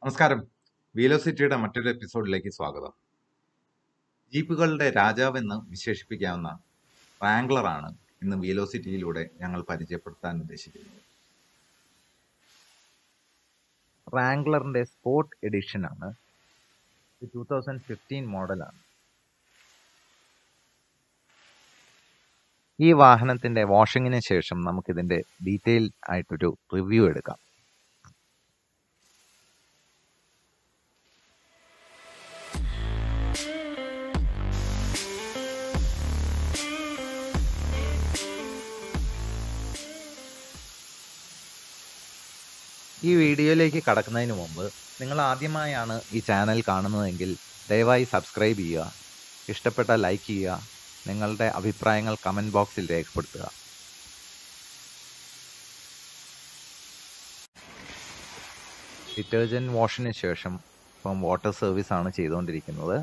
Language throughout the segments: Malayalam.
നമസ്കാരം വീലോസിറ്റിയുടെ മറ്റൊരു എപ്പിസോഡിലേക്ക് സ്വാഗതം ജീപ്പുകളുടെ രാജാവെന്ന് വിശേഷിപ്പിക്കാവുന്ന റാംഗ്ലറാണ് ഇന്ന് വീലോസിറ്റിയിലൂടെ ഞങ്ങൾ പരിചയപ്പെടുത്താൻ ഉദ്ദേശിക്കുന്നത് റാംഗ്ലറിന്റെ സ്പോർട്ട് എഡിഷൻ ആണ് ടൂ തൗസൻഡ് ഫിഫ്റ്റീൻ മോഡലാണ് ഈ വാഹനത്തിന്റെ വാഷിങ്ങിന് ശേഷം നമുക്കിതിന്റെ ഡീറ്റെയിൽ ആയിട്ടൊരു റിവ്യൂ എടുക്കാം ഈ വീഡിയോയിലേക്ക് കടക്കുന്നതിന് മുമ്പ് നിങ്ങൾ ആദ്യമായാണ് ഈ ചാനൽ കാണുന്നതെങ്കിൽ ദയവായി സബ്സ്ക്രൈബ് ചെയ്യുക ഇഷ്ടപ്പെട്ട ലൈക്ക് ചെയ്യുക നിങ്ങളുടെ അഭിപ്രായങ്ങൾ കമൻറ്റ് ബോക്സിൽ രേഖപ്പെടുത്തുക ഡിറ്റർജൻറ്റ് വാഷിന് ശേഷം ഇപ്പം വാട്ടർ സർവീസ് ആണ് ചെയ്തുകൊണ്ടിരിക്കുന്നത്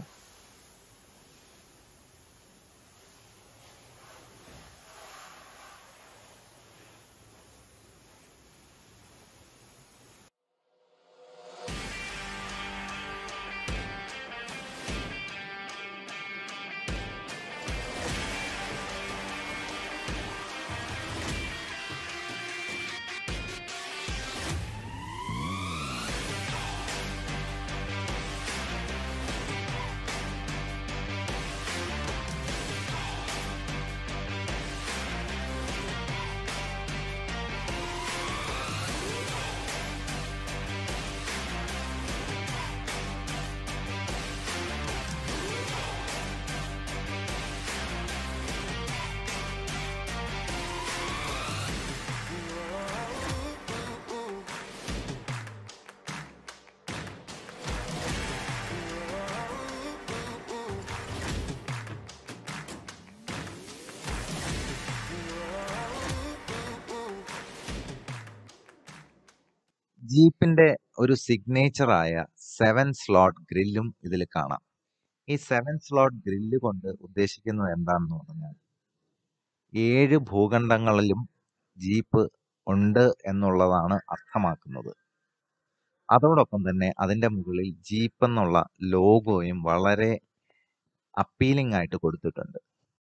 ജീപ്പിന്റെ ഒരു സിഗ്നേച്ചറായ സെവൻ സ്ലോട്ട് ഗ്രില്ലും ഇതിൽ കാണാം ഈ സെവൻ സ്ലോട്ട് ഗ്രില്ല് കൊണ്ട് ഉദ്ദേശിക്കുന്നത് എന്താണെന്ന് പറഞ്ഞാൽ ഏഴ് ഭൂഖണ്ഡങ്ങളിലും ജീപ്പ് ഉണ്ട് എന്നുള്ളതാണ് അർത്ഥമാക്കുന്നത് അതോടൊപ്പം തന്നെ അതിന്റെ മുകളിൽ ജീപ്പ് എന്നുള്ള ലോഗോയും വളരെ അപ്പീലിംഗ് ആയിട്ട് കൊടുത്തിട്ടുണ്ട്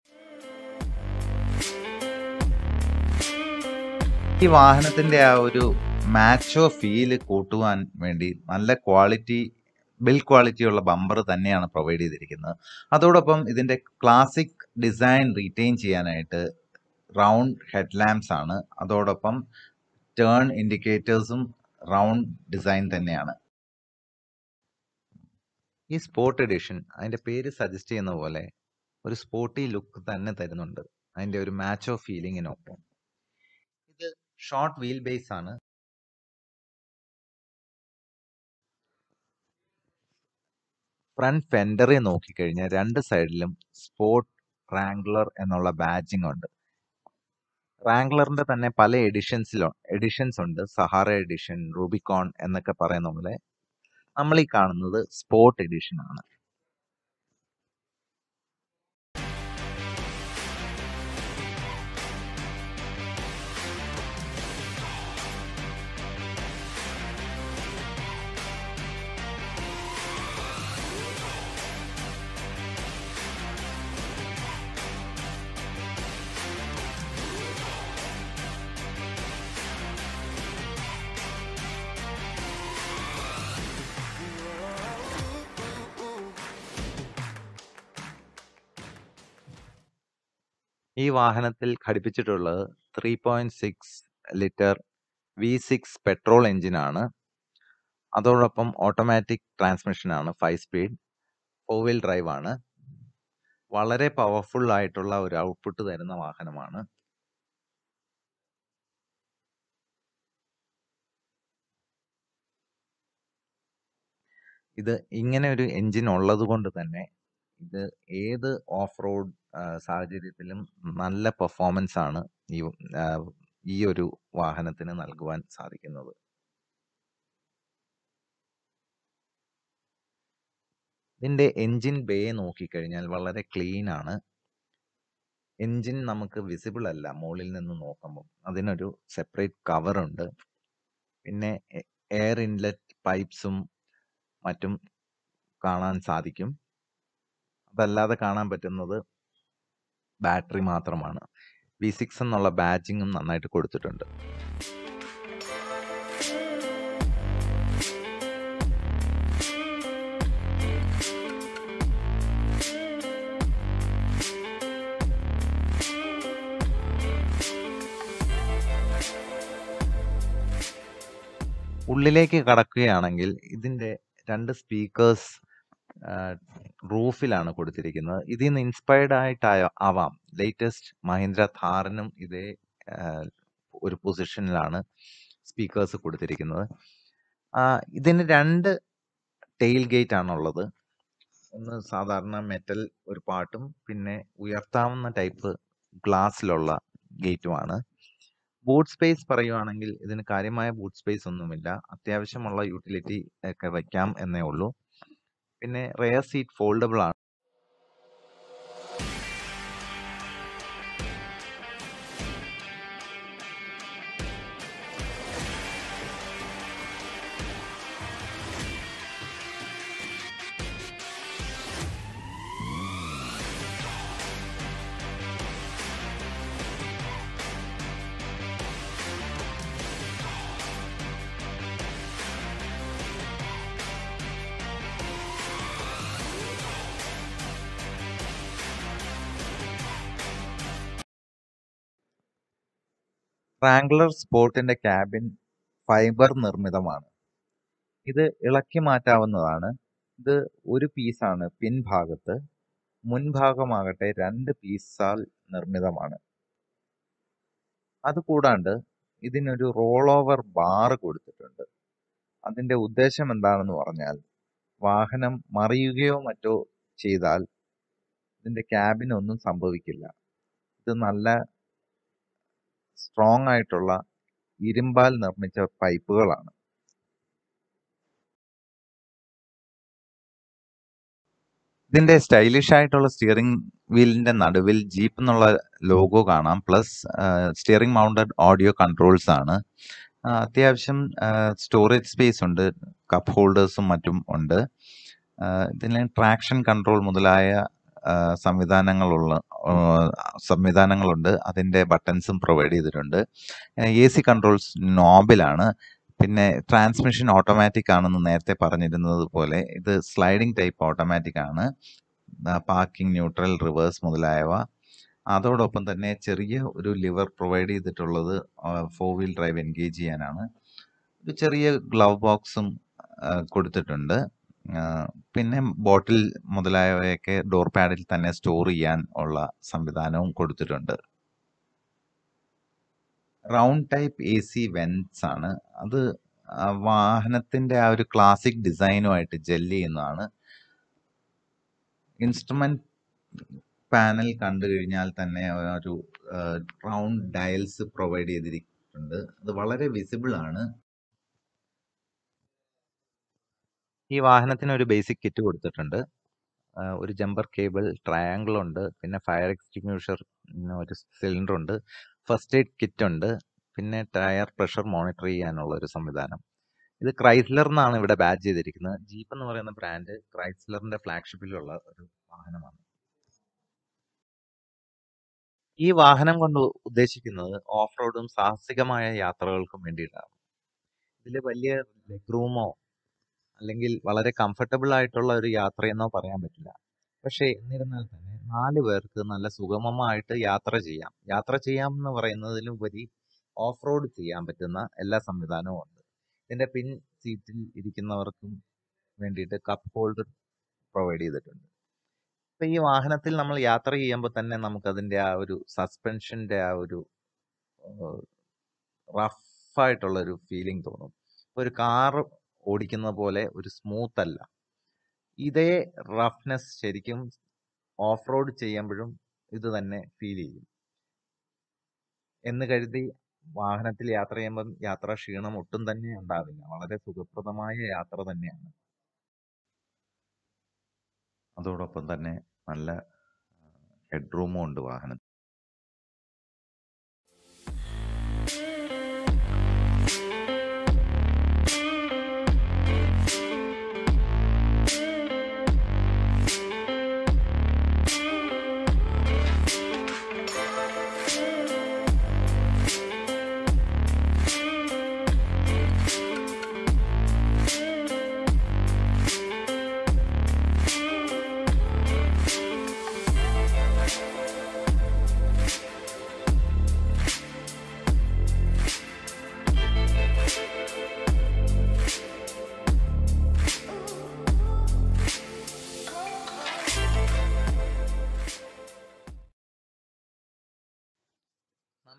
ഈ വാഹനത്തിന്റെ ആ ഒരു മാച്ചോ ഫീല് കൂട്ടുവാൻ വേണ്ടി നല്ല ക്വാളിറ്റി ബിൽ ക്വാളിറ്റിയുള്ള ബമ്പർ തന്നെയാണ് പ്രൊവൈഡ് ചെയ്തിരിക്കുന്നത് അതോടൊപ്പം ഇതിന്റെ ക്ലാസിക് ഡിസൈൻ റീറ്റെയിൻ ചെയ്യാനായിട്ട് റൗണ്ട് ഹെഡ് ലാമ്പ്സ് ആണ് അതോടൊപ്പം ടേൺ ഇൻഡിക്കേറ്റേഴ്സും റൗണ്ട് ഡിസൈൻ തന്നെയാണ് ഈ സ്പോർട്ട് എഡിഷൻ അതിന്റെ പേര് സജസ്റ്റ് ചെയ്യുന്ന പോലെ ഒരു സ്പോർട്ടി ലുക്ക് തന്നെ തരുന്നുണ്ട് അതിന്റെ ഒരു മാച്ചോ ഫീലിങ്ങിനൊപ്പം ഇത് ഷോർട്ട് വീൽ ബേസ് ആണ് ഫ്രണ്ട് ഫെൻഡറിൽ നോക്കിക്കഴിഞ്ഞാൽ രണ്ട് സൈഡിലും സ്പോർട്ട് റാംഗ്ലർ എന്നുള്ള ബാജിങ് ഉണ്ട് റാംഗ്ലറിന്റെ തന്നെ പല എഡിഷൻസിലും എഡിഷൻസ് ഉണ്ട് സഹാറ എഡിഷൻ റൂബിക്കോൺ എന്നൊക്കെ പറയുന്ന പോലെ നമ്മൾ ഈ കാണുന്നത് സ്പോർട്ട് എഡിഷൻ ആണ് ഈ വാഹനത്തിൽ ഘടിപ്പിച്ചിട്ടുള്ളത് three point six litre V six petrol എഞ്ചിനാണ് അതോടൊപ്പം ഓട്ടോമാറ്റിക് ട്രാൻസ്മിഷൻ ആണ് five speed four wheel drive ആണ് വളരെ പവർഫുൾ ആയിട്ടുള്ള ഒരു ഔട്ട്പുട്ട് തരുന്ന വാഹനമാണ് ഇത് ഇങ്ങനെ ഒരു എഞ്ചിൻ ഉള്ളത് കൊണ്ട് തന്നെ ഇത് ഏത് ഓഫ് റോഡ് സാഹചര്യത്തിലും നല്ല പെർഫോമൻസ് ആണ് ഈ ആ, ഈ ഒരു വാഹനത്തിന് നൽകുവാൻ സാധിക്കുന്നത് ഇതിന്റെ എഞ്ചിൻ ബേ നോക്കിക്കഴിഞ്ഞാൽ വളരെ ക്ലീൻ ആണ് എഞ്ചിൻ നമുക്ക് വിസിബിൾ അല്ല മുകളിൽ നിന്ന് നോക്കുമ്പോൾ അതിനൊരു സെപ്പറേറ്റ് കവർ ഉണ്ട് പിന്നെ എയർ ഇൻലെറ്റ് പൈപ്സും മറ്റും കാണാൻ സാധിക്കും അതല്ലാതെ കാണാൻ പറ്റുന്നത് ബാറ്ററി മാത്രമാണ് വി സിക്സ് എന്നുള്ള ബാജിങ്ങും നന്നായിട്ട് കൊടുത്തിട്ടുണ്ട് ഉള്ളിലേക്ക് കടക്കുകയാണെങ്കിൽ ഇതിൻ്റെ രണ്ട് സ്പീക്കേഴ്സ് റൂഫിലാണ് കൊടുത്തിരിക്കുന്നത് ഇതിൽ നിന്ന് ഇൻസ്പയർഡ് ആയിട്ടായ ആവാം ലേറ്റസ്റ്റ് മഹീന്ദ്ര ഥാറിനും ഇതേ ആ, ഒരു പൊസിഷനിലാണ് സ്പീക്കേഴ്സ് കൊടുത്തിരിക്കുന്നത് ആ, ഇതിന് രണ്ട് ടെയിൽ ഗേറ്റ് ആണുള്ളത് ഒന്ന് സാധാരണ മെറ്റൽ ഒരു പാട്ടും പിന്നെ ഉയർത്താവുന്ന ടൈപ്പ് ഗ്ലാസ്സിലുള്ള ഗേറ്റുമാണ് ബൂട്ട് സ്പേസ് പറയുവാണെങ്കിൽ ഇതിന് കാര്യമായ ബൂട്ട് സ്പേസ് ഒന്നുമില്ല അത്യാവശ്യമുള്ള യൂട്ടിലിറ്റി ഒക്കെ വയ്ക്കാം എന്നേ ഉള്ളൂ പിന്നെ റെയർ സീറ്റ് ഫോൾഡബിൾ ആണ് റാംഗ്ലർ സ്പോർട്ടിന്റെ ക്യാബിൻ ഫൈബർ നിർമ്മിതമാണ് ഇത് ഇളക്കി മാറ്റാവുന്നതാണ് ഇത് ഒരു പീസാണ് പിൻഭാഗത്ത് മുൻഭാഗമാകട്ടെ രണ്ട് പീസാൽ നിർമ്മിതമാണ് അതുകൂടാണ്ട് ഇതിനൊരു റോൾ ഓവർ ബാർ കൊടുത്തിട്ടുണ്ട് അതിന്റെ ഉദ്ദേശം എന്താണെന്ന് പറഞ്ഞാൽ വാഹനം മറിയുകയോ മറ്റോ ചെയ്താൽ ഇതിന്റെ ക്യാബിനൊന്നും സംഭവിക്കില്ല ഇത് നല്ല സ്ട്രോങ് ആയിട്ടുള്ള ഇരുമ്പാൽ നിർമ്മിച്ച പൈപ്പുകളാണ് ഇതിന്റെ സ്റ്റൈലിഷ് ആയിട്ടുള്ള സ്റ്റിയറിംഗ് വീലിന്റെ നടുവിൽ ജീപ്പ് എന്നുള്ള ലോഗോ കാണാം plus steering mounted audio controls ആണ് ആ, അത്യാവശ്യം സ്റ്റോറേജ് സ്പേസ് ഉണ്ട് കപ്പ് ഹോൾഡേഴ്സും മറ്റും ഉണ്ട് ആ, ഇതിന് ട്രാക്ഷൻ കൺട്രോൾ മുതലായ ആ, സംവിധാനങ്ങളുള്ള ആ, സംവിധാനങ്ങളുണ്ട് അതിന്റെ ബട്ടൺസും പ്രൊവൈഡ് ചെയ്തിട്ടുണ്ട് എ സി കൺട്രോൾസ് നോബിലാണ് പിന്നെ ട്രാൻസ്മിഷൻ ഓട്ടോമാറ്റിക് ആണെന്ന് നേരത്തെ പറഞ്ഞിരുന്നത് പോലെ ഇത് സ്ലൈഡിംഗ് ടൈപ്പ് ഓട്ടോമാറ്റിക് ആണ് പാർക്കിംഗ് ന്യൂട്രൽ റിവേഴ്സ് മുതലായവ അതോടൊപ്പം തന്നെ ചെറിയ ഒരു ലിവർ പ്രൊവൈഡ് ചെയ്തിട്ടുള്ളത് ഫോർ വീൽ ഡ്രൈവ് എൻഗേജ് ചെയ്യാനാണ് ഒരു ചെറിയ ഗ്ലവ് ബോക്സും കൊടുത്തിട്ടുണ്ട് ആ, പിന്നെ ബോട്ടിൽ മുതലായവയൊക്കെ ഡോർ പാഡിൽ തന്നെ സ്റ്റോർ ചെയ്യാൻ ഉള്ള സംവിധാനവും കൊടുത്തിട്ടുണ്ട് round type A C vents ആണ് അത് ആ വാഹനത്തിന്റെ ആ ഒരു ക്ലാസിക് ഡിസൈനുമായിട്ട് ജെല്ല് ചെയ്യുന്നതാണ് ഇൻസ്ട്രുമെന്റ് പാനൽ കണ്ടു കഴിഞ്ഞാൽ തന്നെ ഒരു റൗണ്ട് ഡയൽസ് പ്രൊവൈഡ് ചെയ്തിരിക്കുന്നുണ്ട് അത് വളരെ വിസിബിൾ ആണ് ഈ വാഹനത്തിന് ഒരു ബേസിക് കിറ്റ് കൊടുത്തിട്ടുണ്ട് ആ, ഒരു ജമ്പർ കേബിൾ ട്രയാങ്കിൾ ഉണ്ട് പിന്നെ ഫയർ എക്സ്റ്റിങ്യൂഷർ ഒരു സിലിണ്ടർ ഉണ്ട് ഫസ്റ്റ് എയ്ഡ് കിറ്റ് ഉണ്ട് പിന്നെ ടയർ പ്രഷർ മോണിറ്റർ ചെയ്യാനുള്ള ഒരു സംവിധാനം ഇത് ക്രൈസ്ലർ എന്നാണ് ഇവിടെ ബാച്ച് ചെയ്തിരിക്കുന്നത് ജീപ്പ് എന്ന് പറയുന്ന ബ്രാൻഡ് ക്രൈസ്ലറിന്റെ ഫ്ലാഗ്ഷിപ്പിലുള്ള ഒരു വാഹനമാണ് ഈ വാഹനം കൊണ്ട് ഉദ്ദേശിക്കുന്നത് ഓഫ് റോഡും സാഹസികമായ യാത്രകൾക്കും വേണ്ടിയിട്ടാണ് ഇതിൽ വലിയ ലെഗ് റൂമോ അല്ലെങ്കിൽ വളരെ കംഫർട്ടബിൾ ആയിട്ടുള്ള ഒരു യാത്രയെന്നോ പറയാൻ പറ്റില്ല പക്ഷേ എന്നിരുന്നാൽ തന്നെ നാല് പേർക്ക് നല്ല സുഗമമായിട്ട് യാത്ര ചെയ്യാം യാത്ര ചെയ്യാം എന്ന് പറയുന്നതിലുപരി ഓഫ് റോഡ് ചെയ്യാൻ പറ്റുന്ന എല്ലാ സംവിധാനവും ഉണ്ട് ഇതിന്റെ പിൻ സീറ്റിൽ ഇരിക്കുന്നവർക്കും വേണ്ടിയിട്ട് കപ്പ് ഹോൾഡർ പ്രൊവൈഡ് ചെയ്തിട്ടുണ്ട് അപ്പൊ ഈ വാഹനത്തിൽ നമ്മൾ യാത്ര ചെയ്യുമ്പോൾ തന്നെ നമുക്ക് അതിന്റെ ആ ഒരു സസ്പെൻഷന്റെ ആ ഒരു റഫ് ആയിട്ടുള്ള ഒരു ഫീലിംഗ് തോന്നും ഒരു കാർ ഓടിക്കുന്ന പോലെ ഒരു സ്മൂത്ത് അല്ല ഇതേ റഫ്നെസ് ശരിക്കും ഓഫ് റോഡ് ചെയ്യുമ്പോഴും ഇത് തന്നെ ഫീൽ ചെയ്യും എന്ന് കരുതി വാഹനത്തിൽ യാത്ര ചെയ്യുമ്പം യാത്രാ ക്ഷീണം ഒട്ടും തന്നെ ഉണ്ടാവില്ല വളരെ സുഖപ്രദമായ യാത്ര തന്നെയാണ് അതോടൊപ്പം തന്നെ നല്ല ഹെഡ് റൂമും ഉണ്ട് വാഹനത്തിൽ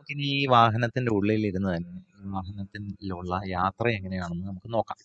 നമുക്കിനി ഈ വാഹനത്തിന്റെ ഉള്ളിലിരുന്ന് തന്നെ ഈ വാഹനത്തിലുള്ള യാത്ര എങ്ങനെയാണെന്ന് നമുക്ക് നോക്കാം.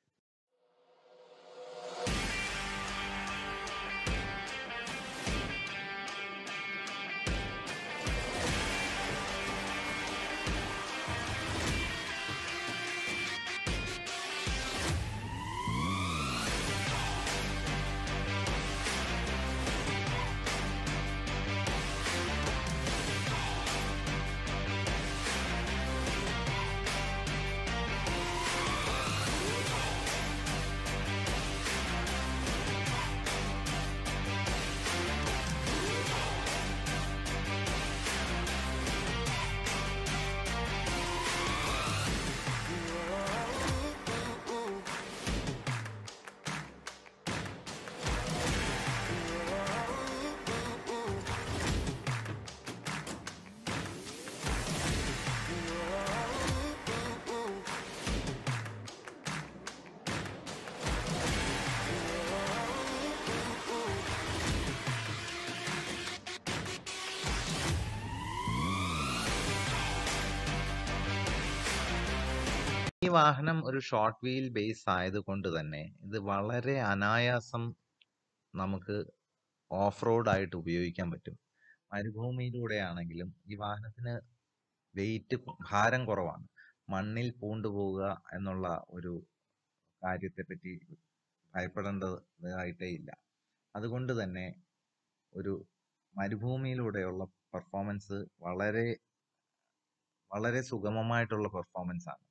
ഈ വാഹനം ഒരു ഷോർട്ട് വീൽ ബേസ് ആയതുകൊണ്ട് തന്നെ ഇത് വളരെ അനായാസം നമുക്ക് ഓഫ് റോഡ് ആയിട്ട് ഉപയോഗിക്കാൻ പറ്റും. മരുഭൂമിയിലൂടെയാണെങ്കിലും ഈ വാഹനത്തിന് വെയിറ്റ് ഭാരം കുറവാണ്. മണ്ണിൽ പൂണ്ടുപോവുക എന്നുള്ള ഒരു കാര്യത്തെപ്പറ്റി ഭയപ്പെടേണ്ടതായിട്ടേ ഇല്ല. അതുകൊണ്ട് തന്നെ ഒരു മരുഭൂമിയിലൂടെയുള്ള പെർഫോമൻസ് വളരെ വളരെ സുഗമമായിട്ടുള്ള പെർഫോമൻസ് ആണ്.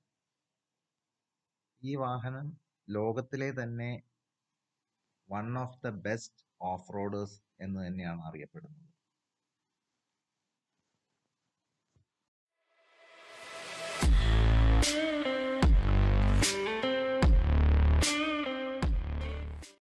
ഈ വാഹനം ലോകത്തിലെ തന്നെ one of the best off roaders എന്ന് തന്നെയാണ് അറിയപ്പെടുന്നത്.